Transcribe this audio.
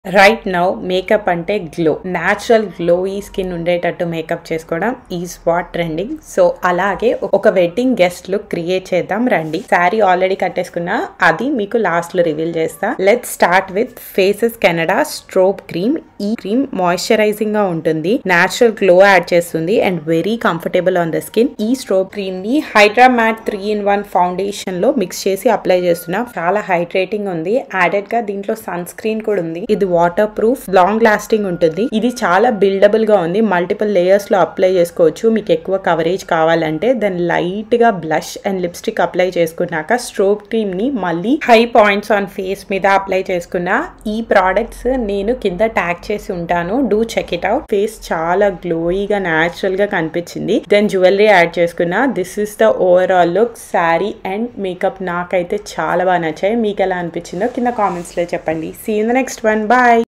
right now makeup అంటే glow natural glowy skin ఉండేటట్టు makeup చేసుకోవడం ఈజ్ వాట్ ట్రెండింగ్ సో అలాగే ఒక వెడ్డింగ్ గెస్ట్ లుక్ క్రియేట్ చేద్దాం రండి శారీ ఆల్రెడీ కట్టేసుకున్నా అది మీకు లాస్ట్ లో రివీల్ చేస్తా let start with faces Canada strobe cream ఈ క్రీమ్ మాయిశ్చరైజింగ్ గా ఉంటుంది న్యాచురల్ గ్లో యాడ్ చేస్తుంది and very comfortable on the skin ఈ స్ట్రోబ్ క్రీమ్ ని hydra matte three in one foundation లో మిక్స్ చేసి అప్లై చేస్తున్నా చాలా హైడ్రేటింగ్ ఉంది యాడెడ్ గా దీంట్లో సన్ స్క్రీన్ కూడా ఉంది ఇది వాటర్ ప్రూఫ్ లాంగ్ లాస్టింగ్ ఉంటుంది ఇది చాలా బిల్డబుల్ గా ఉంది మల్టిపుల్ లేయర్స్ లో అప్లై చేసుకోవచ్చు మీకు ఎక్కువ కవరేజ్ కావాలంటే దెన్ లైట్ గా బ్లష్ అండ్ లిప్స్టిక్ అప్లై చేసుకున్నాక స్ట్రోబ్ క్రీమ్ ని మళ్ళీ హై పాయింట్స్ ఆన్ ఫేస్ మీద అప్లై చేసుకున్నా ఈ ప్రోడక్ట్స్ నేను కింద ట్యాగ్ చేసి ఉంటాను do check it out face చాలా గ్లోయిగా న్యాచురల్ గా కనిపించింది దెన్ జ్యువెలరీ యాడ్ చేసుకున్నా this is the overall look sari and makeup నాకైతే చాలా బాగా నచ్చాయి మీకు ఎలా అనిపించిందో కింద కామెంట్స్ లో చెప్పండి see in the next one bye